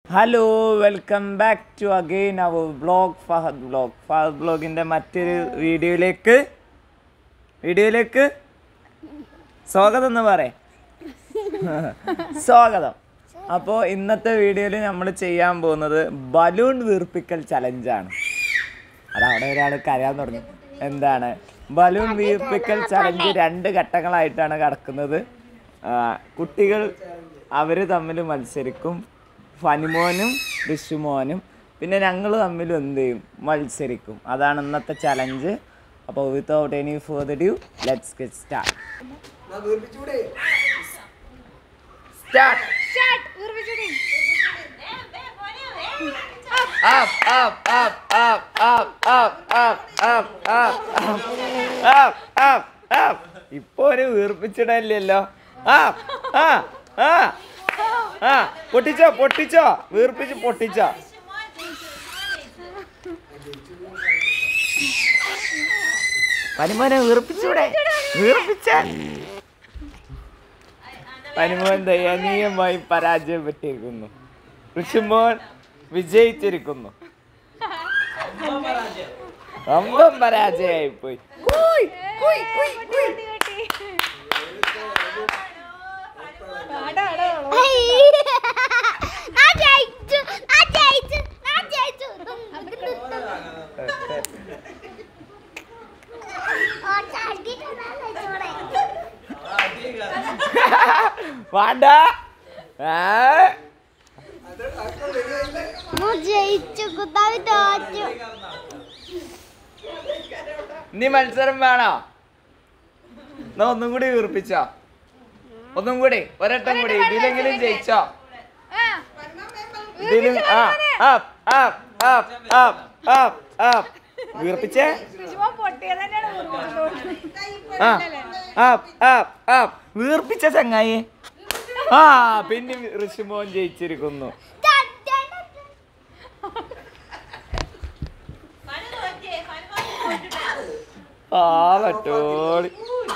Hello welcome back to again our blog Fahad blog Fahad ബ്ലോഗിൻ്റെ മറ്റൊരു വീഡിയോയിലേക്ക് വീഡിയോയിലേക്ക് സ്വാഗതം എന്ന് പറയേ സ്വാഗതം അപ്പോൾ ഇന്നത്തെ വീഡിയോയിൽ നമ്മൾ ചെയ്യാൻ പോകുന്നത് ബലൂൺ വീർപ്പിക്കൽ ചലഞ്ചാണ് അത് അവിടെ ഒരാൾ കരയാൻ തുടങ്ങി എന്താണ് ബലൂൺ വീർപ്പിക്കൽ ചലഞ്ച് രണ്ട് ഘട്ടങ്ങളായിട്ടാണ് കിടക്കുന്നത് ആ, കുട്ടികൾ അവർ തമ്മിൽ മത്സരിക്കും ഫനിമോനും ഋഷുമോനും പിന്നെ ഞങ്ങൾ തമ്മിലും എന്ത് ചെയ്യും മത്സരിക്കും അതാണ് ഇന്നത്തെ ചലഞ്ച് അപ്പോൾ without any further ado let's get start start up, up, up, up, up, up, up, up, up, up, up, up. ഇപ്പൊ ഒരു വീർപ്പിച്ചിടല്ലോ ആ ആ ആ ആ പൊട്ടിച്ചോ പൊട്ടിച്ചോ വീർപ്പിച്ച് പൊട്ടിച്ചോ പനിമോനെ വീർപ്പിച്ചൂടെ വീർപ്പിച്ച പനിമോൻ ദയനീയമായി പരാജയപ്പെട്ടിരിക്കുന്നു ഋഷിമോൻ വിജയിച്ചിരിക്കുന്നു അമ്പം പരാജയമായി പോയി ഞാൻ ജയിച്ചു ഞാൻ ജയിച്ചു ഞാൻ ജയിച്ചു ഓ ചാടിയിട്ടുണ്ടല്ലോ ചോടെ വേണ്ട ഏ? ഞാൻ ജയിച്ചു കുത്താവി തോറ്റു ഇനി മത്സരം വേണോ എന്നാ ഒന്നും കൂടി വീർപ്പിച്ചോ ഒന്നും കൂടി ഒരട്ടം കൂടി ഇതിലെങ്കിലും ജയിച്ചോ ഇതിലും ആ up, up, up, up, up, up. വീർപ്പിച്ചേ ആ up, up, up. വീർപ്പിച്ച ചങ്ങായി ആ പിന്നെ ഋഷിമോൻ ജയിച്ചിരിക്കുന്നു ആ പറ്റോളി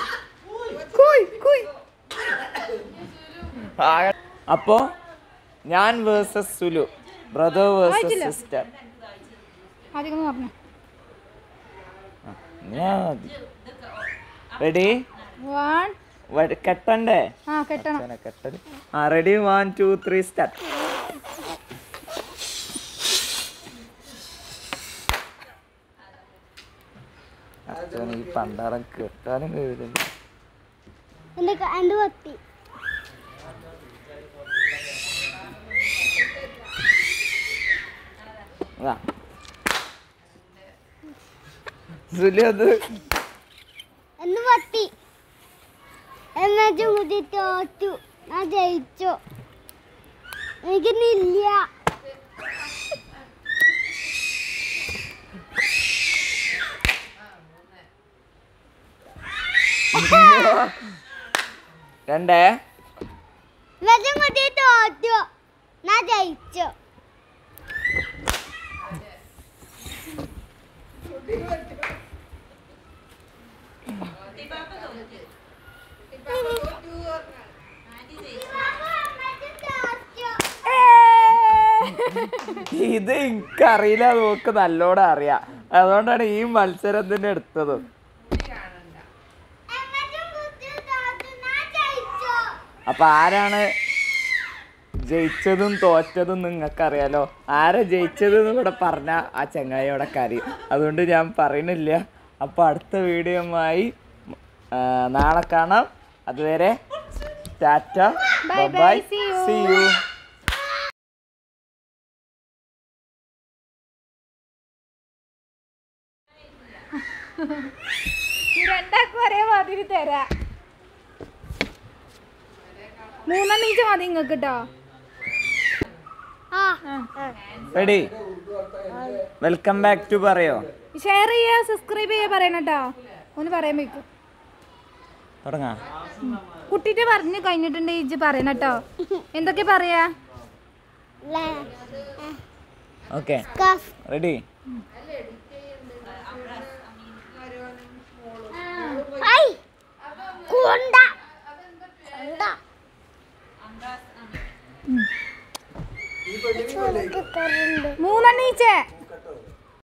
ആ, അപ്പോ ഞാൻ വേഴ്സസ് സുലു ബ്രദർ വേഴ്സസ് സിസ്റ്റർ ആദ്യം പറഞ്ഞു റെഡി വൺ കെട്ടണ്ടേ ആ കെട്ടണം അച്ഛനെ കെട്ടല് ആ ready one two three start അച്ഛൻ ഈ പണ്ടാറം കെട്ടാനും കഴിയില്ല എന്റെ കണ്ടു പത്തി ആ. സുലു അത് എന്ന് പത്തി എന്നാ ചൂതി തോറ്റു ഞാൻ ജയിച്ചു എനിക്കിന്നില്ല രണ്ടേ എന്നാ ചൂതി തോറ്റു ഞാൻ ജയിച്ചു ഇത് എനിക്കറിയില്ല നോക്ക് നല്ലോണം അറിയാം അതുകൊണ്ടാണ് ഈ മത്സരത്തിന് എടുത്തത് അപ്പൊ ആരാണ് ജയിച്ചതും തോറ്റതും നിങ്ങൾക്കറിയാലോ ആരാ ജയിച്ചത് എന്ന് ഇവിടെ പറഞ്ഞ ആ ചങ്ങായിയോടെ കരയും അതുകൊണ്ട് ഞാൻ പറയണില്ല അപ്പൊ അടുത്ത വീഡിയോയുമായി ആ, നാളെ കാണാം അതുവരെ tata Bye bye, bye see you. See you ഈ രണ്ടാക്കും ഒരേ മാതിരി തരാ മൂന്നെണ്ണം ഈച്ച മതി നിങ്ങൾക്ക് കേട്ടോ റെഡി വെൽക്കം ബാക്ക് ടു പറയോ ഷെയർ ചെയ്യുക സബ്സ്ക്രൈബ് ചെയ്യുക പറയണം കേട്ടോ ഒന്ന് പറയാൻ വെക്കും തുടങ്ങാം കുട്ടിട്ട് പറഞ്ഞു കഴിഞ്ഞിട്ടുണ്ട് ഇജ്ജ് പറയണം കേട്ടോ എന്തൊക്കെ പറയാ ഓക്കെ കഫ് റെഡി ഐ കുണ്ട കുണ്ട കുക്കറുണ്ട് മൂന്നെണ്ണീച്ചേ